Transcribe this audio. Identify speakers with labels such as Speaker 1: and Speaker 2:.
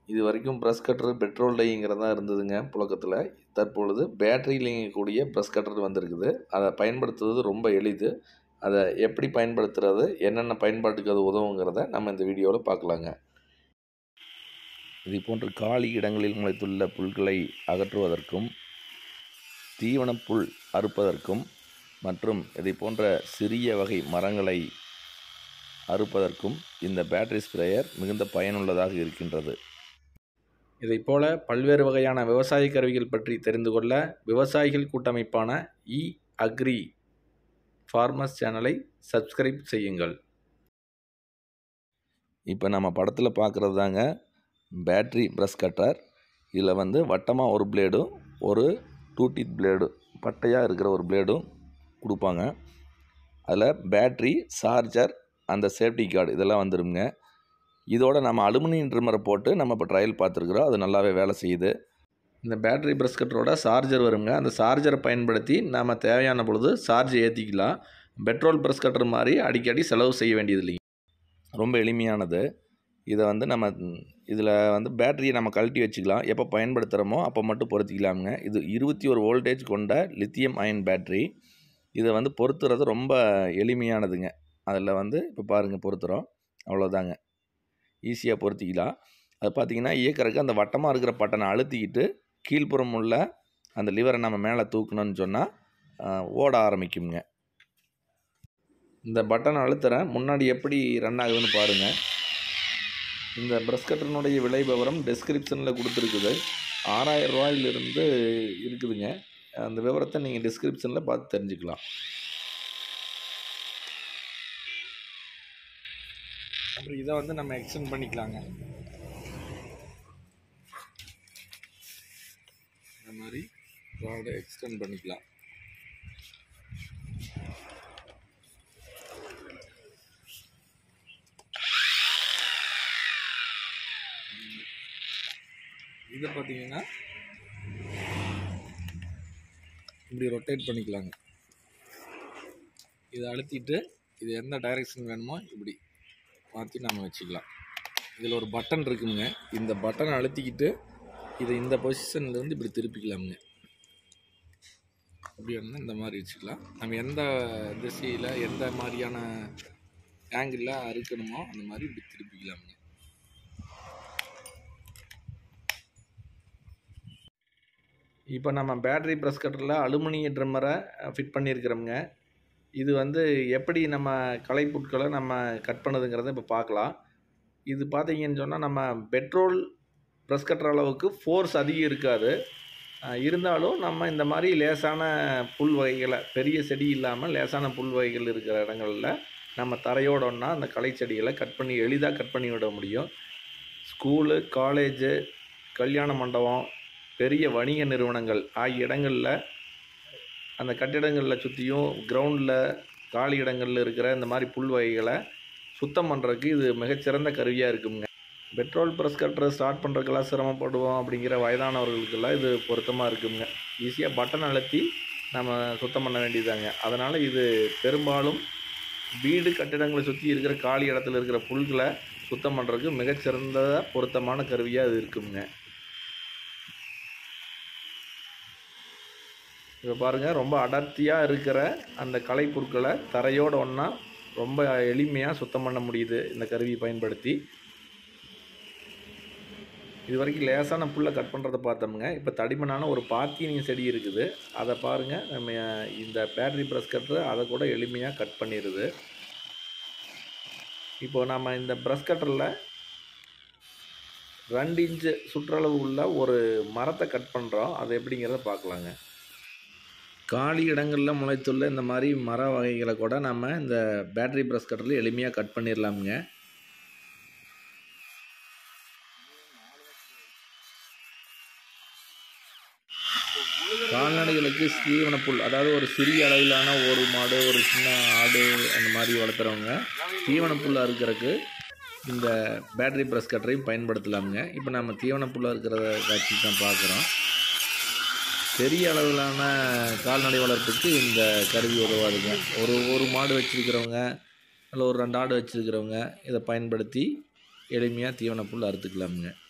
Speaker 1: இது வரைக்கும் brush cutter petrol டைங்கிறது தான் இருந்ததுங்க புழக்கத்தில் தற்பொழுது பேட்டரியில் இயங்கக்கூடிய ப்ரஷ் கட்டர் வந்திருக்குது அதை பயன்படுத்துவது ரொம்ப எளிது அதை எப்படி பயன்படுத்துறது என்னென்ன பயன்பாட்டுக்கு அது உதவுங்கிறத நம்ம இந்த வீடியோவில் பார்க்கலாங்க இது போன்ற காலி இடங்களில் முளைத்துள்ள புல்களை அகற்றுவதற்கும் தீவனப் புல் அறுப்பதற்கும் மற்றும் இதை போன்ற சிறிய வகை மரங்களை அறுப்பதற்கும் இந்த பேட்டரி ஸ்ப்ரேயர் மிகுந்த பயனுள்ளதாக இருக்கின்றது இதைப் போல பல்வேறு வகையான விவசாய கருவிகள் பற்றி தெரிந்து கொள்ள விவசாயிகள் கூட்டமைப்பான இ அக்ரி ஃபார்மர்ஸ் சேனலை சப்ஸ்கிரைப் செய்யுங்கள் இப்போ நம்ம படத்தில் பார்க்குறது தாங்க பேட்ரி ப்ரஷ் கட்டர் இதில் வந்து வட்டமாக ஒரு பிளேடும் ஒரு டூ டீத் பிளேடு பட்டையாக இருக்கிற ஒரு பிளேடும் கொடுப்பாங்க அதில் பேட்ரி சார்ஜர் அந்த சேஃப்டி கார்டு இதெல்லாம் வந்துடுங்க இதோட நம்ம அலுமினியம் ட்ரிம்மரை போட்டு நம்ம இப்போ ட்ரையல் பார்த்துருக்குறோம் அது நல்லாவே வேலை செய்யுது இந்த பேட்டரி ப்ரஷ் கட்டரோட சார்ஜர் வருங்க அந்த சார்ஜரை பயன்படுத்தி நாம் தேவையான பொழுது சார்ஜ் ஏற்றிக்கலாம் பெட்ரோல் ப்ரஷ் கட்டர் மாதிரி அடிக்கடி செலவு செய்ய வேண்டியது இல்லைங்க ரொம்ப எளிமையானது இதை வந்து நம்ம இதில் வந்து பேட்டரியை நம்ம கழட்டி வச்சுக்கலாம் எப்போ பயன்படுத்துகிறோமோ அப்போ மட்டும் பொருத்திக்கலாமுங்க இது இருபத்தி ஒரு வோல்டேஜ் கொண்ட லித்தியம் அயன் பேட்டரி இதை வந்து பொருத்துறது ரொம்ப எளிமையானதுங்க அதில் வந்து இப்போ பாருங்கள் பொருத்துகிறோம் அவ்வளோதாங்க ஈஸியாக பொருத்திக்கலாம் அது பார்த்திங்கன்னா இயக்கறதுக்கு அந்த வட்டமாக இருக்கிற பட்டனை அழுத்திக்கிட்டு கீழ்ப்புறம் உள்ள அந்த லிவரை நம்ம மேலே தூக்கணும்னு சொன்னால் ஓட ஆரம்பிக்குங்க இந்த பட்டனை அழுத்துறேன் முன்னாடி எப்படி ரன் ஆகுதுன்னு பாருங்கள் இந்த ப்ரஷ் கட்டனுடைய விலை விவரம் டெஸ்கிரிப்ஷனில் கொடுத்துருக்குது ஆறாயிரம் ரூபாயிலிருந்து இருக்குதுங்க அந்த விவரத்தை நீங்கள் டிஸ்கிரிப்ஷனில் பார்த்து தெரிஞ்சுக்கலாம் அப்புறம் இதை வந்து நம்ம எக்ஸ்டெண்ட் பண்ணிக்கலாங்க இந்த மாதிரி ராடை எக்ஸ்டெண்ட் பண்ணிக்கலாம் இதை பார்த்தீங்கன்னா இப்படி ரொட்டேட் பண்ணிக்கலாங்க இதை அழுத்திட்டு இது எந்த டைரெக்ஷன் வேணுமோ இப்படி மாற்றி நம்ம வச்சுக்கலாம் இதில் ஒரு பட்டன் இருக்குங்க இந்த பட்டனை அழுத்திக்கிட்டு இதை இந்த பொசிஷன்லேருந்து இப்படி திருப்பிக்கலாமுங்க இப்படி வந்து இந்த மாதிரி வச்சுக்கலாம் நம்ம எந்த திசையில் எந்த மாதிரியான ஆங்கிளில் அறுக்கணுமோ அந்த மாதிரி இப்படி திருப்பிக்கலாமுங்க இப்போ நம்ம பேட்டரி ப்ரெஸ் கட்டரில் அலுமினிய ட்ரிம்மரை ஃபிட் பண்ணியிருக்கிறோமுங்க இது வந்து எப்படி நம்ம கலைப்புட்களை நம்ம கட் பண்ணுதுங்கிறத இப்போ பார்க்கலாம் இது பார்த்தீங்கன்னு சொன்னால் நம்ம பெட்ரோல் ப்ரெஸ் கட்டுற அளவுக்கு ஃபோர்ஸ் அதிகம் இருக்காது இருந்தாலும் நம்ம இந்த மாதிரி லேசான புல் வகைகளை பெரிய செடி இல்லாமல் லேசான புல் வகைகள் இருக்கிற இடங்களில் நம்ம தரையோடனா அந்த களை செடிகளை கட் பண்ணி எளிதாக கட் பண்ணி விட முடியும் ஸ்கூலு காலேஜு கல்யாண மண்டபம் பெரிய வணிக நிறுவனங்கள் ஆகிய இடங்களில் அந்த கட்டிடங்களில் சுற்றியும் கிரவுண்டில் காலி இடங்களில் இருக்கிற இந்த மாதிரி புல் வகைகளை சுத்தம் பண்ணுறதுக்கு இது மிகச்சிறந்த கருவியாக இருக்குங்க பெட்ரோல் ப்ரெஸ் கட்டுற ஸ்டார்ட் பண்ணுறதுக்கெல்லாம் சிரமப்படுவோம் அப்படிங்கிற வயதானவர்களுக்கெல்லாம் இது பொருத்தமாக இருக்குங்க ஈஸியாக பட்டன் அழுத்தி நம்ம சுத்தம் பண்ண வேண்டியதாங்க அதனால் இது பெரும்பாலும் வீடு கட்டிடங்களை சுற்றி இருக்கிற காலி இடத்துல இருக்கிற புல்களை சுத்தம் பண்ணுறதுக்கு மிகச்சிறந்த பொருத்தமான கருவியாக இது இருக்குங்க இப்போ பாருங்கள் ரொம்ப அடர்த்தியாக இருக்கிற அந்த கலை பொருட்களை தரையோடு ஒன்றா ரொம்ப எளிமையாக சுத்தம் பண்ண முடியுது இந்த கருவியை பயன்படுத்தி இது வரைக்கும் லேசான புல்லை கட் பண்ணுறதை பார்த்தோமுங்க இப்போ தடிமனான ஒரு பாத்தினிய செடி இருக்குது அதை பாருங்கள் நம்ம இந்த பேட்டரி ப்ரஷ் கட்டர் அதை கூட எளிமையாக கட் பண்ணிடுது இப்போ நம்ம இந்த ப்ரஷ் கட்டரில் ரெண்டு இன்ச்சு சுற்றளவு உள்ள ஒரு மரத்தை கட் பண்ணுறோம் அது எப்படிங்கிறத பார்க்கலாங்க காலி இடங்களில் முளைத்துள்ள இந்த மாதிரி மர வகைகளை கூட நம்ம இந்த பேட்டரி ப்ரஷ் கட்டரில் எளிமையாக கட் பண்ணிடலாமுங்க கால்நடைகளுக்கு தீவன புல் அதாவது ஒரு சிறிய அளவிலான ஒரு மாடு ஒரு சின்ன ஆடு அந்த மாதிரி வளர்த்துறவங்க தீவன புல் அறுக்கிறதுக்கு இந்த பேட்டரி ப்ரஷ் கட்டரையும் பயன்படுத்தலாமுங்க இப்போ நம்ம தீவன புல் அறுக்கிறத காட்சி தான் பார்க்குறோம் பெரிய அளவிலான கால்நடை வளர்ப்புக்கு இந்த கருவி உதவாதுங்க ஒரு ஒரு மாடு வச்சுருக்கிறவங்க இல்லை ஒரு ரெண்டு ஆடு வச்சுருக்கிறவங்க இதை பயன்படுத்தி எளிமையாக தீவன புல் அறுத்துக்கலாமுங்க